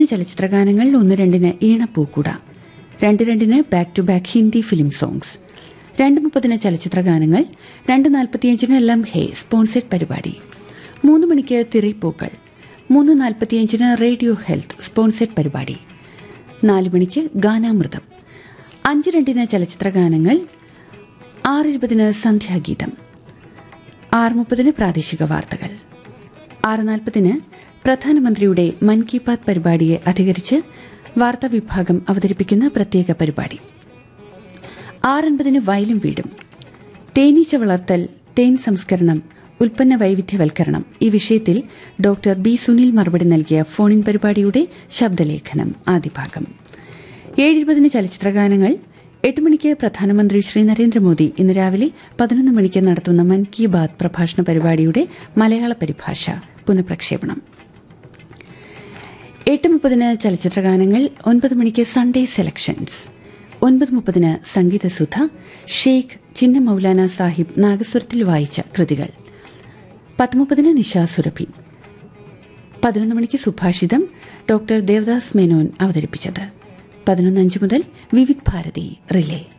ചലച്ചിത്രഗാനങ്ങൾ ഒന്ന് രണ്ടിന് ഈണപ്പൂക്കുട രണ്ട് രണ്ടിന് back to back Hindi film songs രണ്ട് മുപ്പതിന് ചലച്ചിത്രഗാനങ്ങൾ രണ്ട് നാൽപ്പത്തിയഞ്ചിന് എല്ലാം ഹേ സ്പോൺസേഡ് പരിപാടി മൂന്ന് മണിക്ക് തിരയിപ്പൂക്കൾ മൂന്ന് നാൽപ്പത്തിയഞ്ചിന് റേഡിയോ ഹെൽത്ത് സ്പോൺസേഡ് പരിപാടി നാല് മണിക്ക് ഗാനാമൃതം അഞ്ച് രണ്ടിന് ചലച്ചിത്രഗാനങ്ങൾ ആറ് ഇരുപതിന് സന്ധ്യാഗീതം ആറ് മുപ്പതിന് പ്രാദേശിക വാർത്തകൾ ആറ് നാൽപ്പതിന് പ്രധാനമന്ത്രിയുടെ മൻ കി ബാത് പരിപാടിയെ അധികരിച്ച് വാർത്താ വിഭാഗം അവതരിപ്പിക്കുന്ന പ്രത്യേക പരിപാടി ആറൻപതിന് വയലും വീടും തേനീച്ച വളർത്തൽ തേൻ സംസ്കരണം ഉൽപ്പന്ന വൈവിധ്യവൽക്കരണം ഈ വിഷയത്തിൽ ഡോക്ടർ ബി സുനിൽ മറുപടി നൽകിയ ഫോണിൻ പരിപാടിയുടെ ശബ്ദലേഖനം ആദ്യ ഭാഗം ഏഴിരുപതിന് ചലച്ചിത്രഗാനങ്ങൾ എട്ട് മണിക്ക് പ്രധാനമന്ത്രി ശ്രീ നരേന്ദ്രമോദി ഇന്ന് രാവിലെ പതിനൊന്ന് മണിക്ക് നടത്തുന്ന മൻ കി ബാത് പ്രഭാഷണ പരിപാടിയുടെ മലയാള പരിഭാഷ പുനഃപ്രക്ഷേപണം എട്ട് മുപ്പതിന് ചലച്ചിത്രഗാനങ്ങൾ ഒൻപത് മണിക്ക് സൺഡേ സെലക്ഷൻസ് ഒൻപത് മുപ്പതിന് സംഗീതസുധ ഷെയ്ഖ് ചിന്ന മൌലാന സാഹിബ് നാഗസ്വരത്തിൽ വായിച്ച കൃതികൾ പത്ത് മുപ്പതിന് നിശാ സുരഭി പതിനൊന്ന് മണിക്ക് സുഭാഷിതം ഡോക്ടർ ദേവദാസ് മേനോൻ അവതരിപ്പിച്ചത് പതിനൊന്ന് അഞ്ച് മുതൽ വിവിധ് ഭാരതി റിലേ